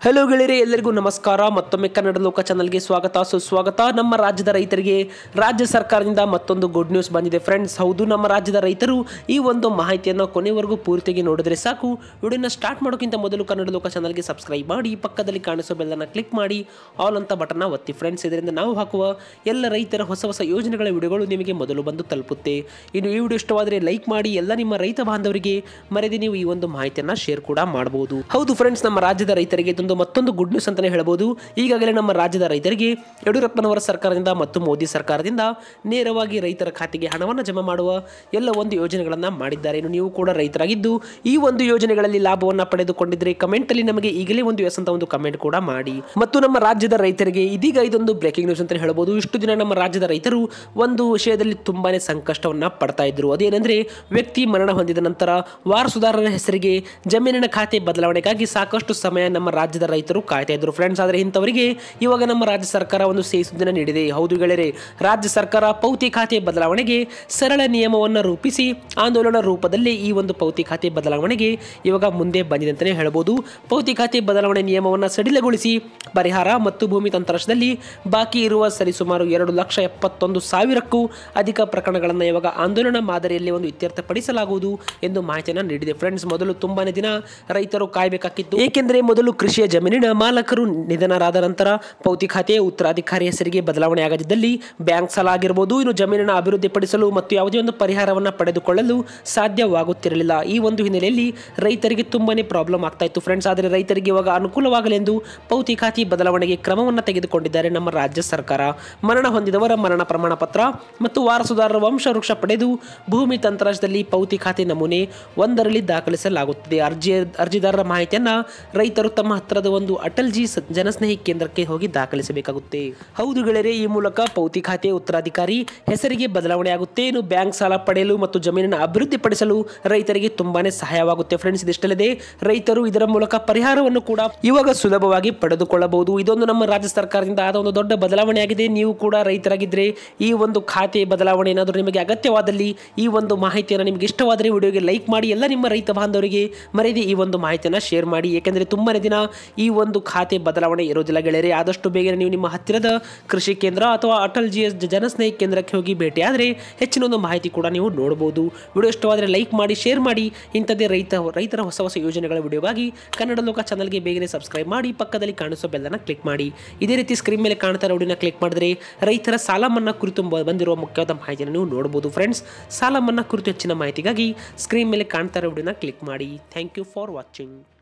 hello ಗೆಳೆಯರೆ ಎಲ್ಲರಿಗೂ ನಮಸ್ಕಾರ ಮತ್ತೊಮ್ಮೆ ಕನ್ನಡ ಲೋಕ ಚಾನಲ್ಗೆ ಸ್ವಾಗತ ಸುಸ್ವಾಗತ ನಮ್ಮ ರಾಜ್ಯದ ರೈತರಿಗೆ ರಾಜ್ಯ ಸರ್ಕಾರದಿಂದ ಮತ್ತೊಂದು ಗುಡ್ ನ್ಯೂಸ್ ಬಂದಿದೆ ಫ್ರೆಂಡ್ಸ್ ಹೌದು ನಮ್ಮ ರಾಜ್ಯದ ರೈತರು ಈ ಒಂದು ಮಾಹಿತಿಯನ್ನು ಕೊನೆವರೆಗೂ ಪೂರ್ತಿಯಾಗಿ ನೋಡಿದ್ರೆ ಸಾಕು ವಿಡಿಯೋನ ಸ್ಟಾರ್ಟ್ ಮಾಡೋಕ್ಕಿಂತ ಮೊದಲು ಕನ್ನಡ ಲೋಕ ಚಾನಲ್ಗೆ ಸಬ್ಸ್ಕ್ರೈಬ್ ಮಾಡಿ ಪಕ್ಕದಲ್ಲಿ ಕಾಣಿಸೋ ಬೆಲ್ಲನ್ನು ಕ್ಲಿಕ್ ಮಾಡಿ ಆಲ್ ಅಂತ ಬಟನ್ನ ಒತ್ತಿ ಫ್ರೆಂಡ್ಸ್ ಇದರಿಂದ ನಾವು ಹಾಕುವ ಎಲ್ಲ ರೈತರ ಹೊಸ ಹೊಸ ಯೋಜನೆಗಳ ವಿಡಿಯೋಗಳು ನಿಮಗೆ ಮೊದಲು ಬಂದು ತಲುಪುತ್ತೆ ಇನ್ನು ಈ ವಿಡಿಯೋ ಇಷ್ಟವಾದರೆ ಲೈಕ್ ಮಾಡಿ ಎಲ್ಲ ನಿಮ್ಮ ರೈತ ಬಾಂಧವರಿಗೆ ಮರೆದಿ ನೀವು ಈ ಒಂದು ಮಾಹಿತಿಯನ್ನು ಶೇರ್ ಕೂಡ ಮಾಡಬಹುದು ಹೌದು ಫ್ರೆಂಡ್ಸ್ ನಮ್ಮ ರಾಜ್ಯದ ರೈತರಿಗೆ ಇದೊಂದು ಮತ್ತೊಂದು ಗುಡ್ ನ್ಯೂಸ್ ಅಂತಾನೆ ಹೇಳ್ಬೋದು ಈಗಾಗಲೇ ನಮ್ಮ ರಾಜ್ಯದ ರೈತರಿಗೆ ಯಡಿಯೂರಪ್ಪನವರ ಸರ್ಕಾರದಿಂದ ಮತ್ತು ಮೋದಿ ಸರ್ಕಾರದಿಂದ ನೇರವಾಗಿ ರೈತರ ಖಾತೆಗೆ ಹಣವನ್ನು ಜಮಾ ಮಾಡುವ ಎಲ್ಲ ಒಂದು ಯೋಜನೆಗಳನ್ನು ಮಾಡಿದ್ದಾರೆ ಇನ್ನು ನೀವು ಕೂಡ ರೈತರಾಗಿದ್ದು ಈ ಒಂದು ಯೋಜನೆಗಳಲ್ಲಿ ಲಾಭವನ್ನು ಪಡೆದುಕೊಂಡಿದ್ರೆ ಕಮೆಂಟ್ ಅಲ್ಲಿ ನಮಗೆ ಈಗಲೇ ಒಂದು ಎಸ್ ಅಂತ ಒಂದು ಕಮೆಂಟ್ ಕೂಡ ಮಾಡಿ ಮತ್ತು ನಮ್ಮ ರಾಜ್ಯದ ರೈತರಿಗೆ ಇದೀಗ ಇದೊಂದು ಬ್ರೇಕಿಂಗ್ ನ್ಯೂಸ್ ಅಂತ ಹೇಳ್ಬೋದು ಇಷ್ಟು ದಿನ ನಮ್ಮ ರಾಜ್ಯದ ರೈತರು ಒಂದು ವಿಷಯದಲ್ಲಿ ತುಂಬಾನೇ ಸಂಕಷ್ಟವನ್ನ ಪಡ್ತಾ ಇದ್ರು ಅದೇನೆಂದ್ರೆ ವ್ಯಕ್ತಿ ಮರಣ ಹೊಂದಿದ ನಂತರ ವಾರಸುದಾರರ ಹೆಸರಿಗೆ ಜಮೀನಿನ ಖಾತೆ ಬದಲಾವಣೆಗಾಗಿ ಸಾಕಷ್ಟು ಸಮಯ ನಮ್ಮ ರಾಜ್ಯದ ರೈತರು ಕಾಯ್ತಾ ಇದ್ರು ಫ್ರೆಂಡ್ಸ್ ಆದರೆ ಇಂಥವರಿಗೆ ಇವಾಗ ನಮ್ಮ ರಾಜ್ಯ ಸರ್ಕಾರ ಒಂದು ಸೇಸು ದಿನ ನೀಡಿದೆ ಹೌದು ಗೆಳೆಯರೆ ರಾಜ್ಯ ಸರ್ಕಾರ ಪೌತಿ ಖಾತೆ ಬದಲಾವಣೆಗೆ ಸರಳ ನಿಯಮವನ್ನು ರೂಪಿಸಿ ಆಂದೋಲನ ರೂಪದಲ್ಲಿ ಈ ಒಂದು ಪೌತಿ ಖಾತೆ ಬದಲಾವಣೆಗೆ ಇವಾಗ ಮುಂದೆ ಬಂದಿದೆ ಅಂತಲೇ ಹೇಳ್ಬೋದು ಪೌತಿ ಖಾತೆ ಬದಲಾವಣೆ ನಿಯಮವನ್ನು ಸಡಿಲಗೊಳಿಸಿ ಪರಿಹಾರ ಮತ್ತು ಭೂಮಿ ತಂತ್ರಾಂಶದಲ್ಲಿ ಬಾಕಿ ಇರುವ ಸರಿಸುಮಾರು ಎರಡು ಲಕ್ಷ ಎಪ್ಪತ್ತೊಂದು ಸಾವಿರಕ್ಕೂ ಅಧಿಕ ಪ್ರಕರಣಗಳನ್ನು ಇವಾಗ ಆಂದೋಲನ ಮಾದರಿಯಲ್ಲಿ ಒಂದು ಇತ್ಯರ್ಥಪಡಿಸಲಾಗುವುದು ಎಂದು ಮಾಹಿತಿಯನ್ನು ನೀಡಿದೆ ಫ್ರೆಂಡ್ಸ್ ಮೊದಲು ತುಂಬಾನೇ ದಿನ ರೈತರು ಕಾಯಬೇಕಾಗಿತ್ತು ಏಕೆಂದರೆ ಮೊದಲು ಕೃಷಿಯ ಜಮೀನಿನ ಮಾಲಕರು ನಿಧನರಾದ ನಂತರ ಪೌತಿ ಖಾತೆ ಉತ್ತರಾಧಿಕಾರಿ ಹೆಸರಿಗೆ ಬದಲಾವಣೆ ಆಗದಿದ್ದಲ್ಲಿ ಬ್ಯಾಂಕ್ ಸಾಲ ಆಗಿರಬಹುದು ಇನ್ನು ಜಮೀನನ್ನು ಅಭಿವೃದ್ಧಿಪಡಿಸಲು ಮತ್ತು ಯಾವುದೇ ಒಂದು ಪರಿಹಾರವನ್ನು ಪಡೆದುಕೊಳ್ಳಲು ಸಾಧ್ಯವಾಗುತ್ತಿರಲಿಲ್ಲ ಈ ಒಂದು ಹಿನ್ನೆಲೆಯಲ್ಲಿ ರೈತರಿಗೆ ತುಂಬಾನೇ ಪ್ರಾಬ್ಲಮ್ ಆಗ್ತಾ ಇತ್ತು ಫ್ರೆಂಡ್ಸ್ ಆದರೆ ರೈತರಿಗೆ ಇವಾಗ ಅನುಕೂಲವಾಗಲೆಂದು ಪೌತಿ ಖಾತೆ ಬದಲಾವಣೆಗೆ ಕ್ರಮವನ್ನು ತೆಗೆದುಕೊಂಡಿದ್ದಾರೆ ನಮ್ಮ ರಾಜ್ಯ ಸರ್ಕಾರ ಮರಣ ಹೊಂದಿದವರ ಮರಣ ಪ್ರಮಾಣ ಪತ್ರ ಮತ್ತು ವಾರಸುದಾರರ ವಂಶವೃಕ್ಷ ಪಡೆದು ಭೂಮಿ ತಂತ್ರಾಂಶದಲ್ಲಿ ಪೌತಿ ಖಾತೆ ನಮೂನೆ ಒಂದರಲ್ಲಿ ದಾಖಲಿಸಲಾಗುತ್ತದೆ ಅರ್ಜಿ ಅರ್ಜಿದಾರರ ಮಾಹಿತಿಯನ್ನ ರೈತರು ತಮ್ಮ ಹತ್ತಿರದ ಒಂದು ಅಟಲ್ ಜಿ ಸ- ಜನಸ್ನೇಹಿ ಕೇಂದ್ರಕ್ಕೆ ಹೋಗಿ ದಾಖಲಿಸಬೇಕಾಗುತ್ತೆ ಹೌದು ಗೆಳೆಯರೆ ಈ ಮೂಲಕ ಪೌತಿ ಖಾತೆ ಉತ್ತರಾಧಿಕಾರಿ ಹೆಸರಿಗೆ ಬದಲಾವಣೆ ಆಗುತ್ತೆ ಇನ್ನು ಬ್ಯಾಂಕ್ ಸಾಲ ಪಡೆಯಲು ಮತ್ತು ಜಮೀನನ್ನು ಅಭಿವೃದ್ಧಿಪಡಿಸಲು ರೈತರಿಗೆ ತುಂಬಾನೇ ಸಹಾಯವಾಗುತ್ತೆ ಫ್ರೆಂಡ್ಸ್ ಇದಿಷ್ಟಲ್ಲದೆ ರೈತರು ಇದರ ಮೂಲಕ ಪರಿಹಾರವನ್ನು ಕೂಡ ಇವಾಗ ಸುಲಭವಾಗಿ ಪಡೆದುಕೊಳ್ಳಬಹುದು ಇದೊಂದು ನಮ್ಮ ರಾಜ್ಯ ಸರ್ಕಾರದಿಂದ ಆದ ಒಂದು ದೊಡ್ಡ ಬದಲಾವಣೆಯಾಗಿದೆ ನೀವು ಕೂಡ ರೈತರಾಗಿದ್ದರೆ ಈ ಒಂದು ಖಾತೆ ಬದಲಾವಣೆ ಏನಾದರೂ ನಿಮಗೆ ಅಗತ್ಯವಾದಲ್ಲಿ ಈ ಒಂದು ಮಾಹಿತಿಯನ್ನು ನಿಮಗೆ ಇಷ್ಟವಾದರೆ ವಿಡಿಯೋಗೆ ಲೈಕ್ ಮಾಡಿ ಎಲ್ಲ ನಿಮ್ಮ ರೈತ ಬಾಂಧವರಿಗೆ ಮರೆಯದೆ ಈ ಒಂದು ಮಾಹಿತಿಯನ್ನು ಶೇರ್ ಮಾಡಿ ಏಕೆಂದರೆ ತುಂಬನೇ ದಿನ ಈ ಒಂದು ಖಾತೆ ಬದಲಾವಣೆ ಇರೋದಿಲ್ಲ ಗೆಳೆಯರೆ ಆದಷ್ಟು ಬೇಗನೆ ನೀವು ನಿಮ್ಮ ಹತ್ತಿರದ ಕೃಷಿ ಕೇಂದ್ರ ಅಥವಾ ಅಟಲ್ ಜಿ ಎಸ್ ಜನಸ್ನೇಹಿ ಕೇಂದ್ರಕ್ಕೆ ಹೋಗಿ ಭೇಟಿಯಾದರೆ ಹೆಚ್ಚಿನ ಒಂದು ಮಾಹಿತಿ ಕೂಡ ನೀವು ನೋಡಬಹುದು ವಿಡಿಯೋ ಇಷ್ಟವಾದರೆ ಲೈಕ್ ಮಾಡಿ ಶೇರ್ ಮಾಡಿ ಇಂಥದ್ದೇ ರೈತ ರೈತರ ಹೊಸ ಹೊಸ ಯೋಜನೆಗಳ ವಿಡಿಯೋಗಾಗಿ ಕನ್ನಡ ಲೋಕ ಚಾನಲ್ಗೆ ಬೇಗನೆ ಸಬ್ಸ್ಕ್ರೈಬ್ ಮಾಡಿ ಪಕ್ಕದಲ್ಲಿ ಕಾಣಿಸೋ ಬೆಲ್ಲನ್ನು ಕ್ಲಿಕ್ ಮಾಡಿ ಇದೇ ರೀತಿ ಸ್ಕ್ರೀನ್ ಮೇಲೆ ಕಾಣ್ತಾ ವಿಡಿಯೋನ ಕ್ಲಿಕ್ ಮಾಡಿದ್ರೆ ರೈತರ ಸಾಲ ಮನ್ನಾ ಕುರಿತು ಬ- ಬಂದಿರುವ ಮುಖ್ಯವಾದ ಮಾಹಿತಿಯನ್ನು ನೀವು ನೋಡಬಹುದು ಫ್ರೆಂಡ್ಸ್ ಸಾಲ ಮನ್ನಾ ಕುರಿತು ಹೆಚ್ಚಿನ ಮಾಹಿತಿಗಾಗಿ ಸ್ಕ್ರೀನ್ ಮೇಲೆ ಕಾಣ್ತಾ ಇರೋ ವಿಡಿಯೋನ ಕ್ಲಿಕ್ ಮಾಡಿ ಥ್ಯಾಂಕ್ ಯು ಫಾರ್ ವಾಚಿಂಗ್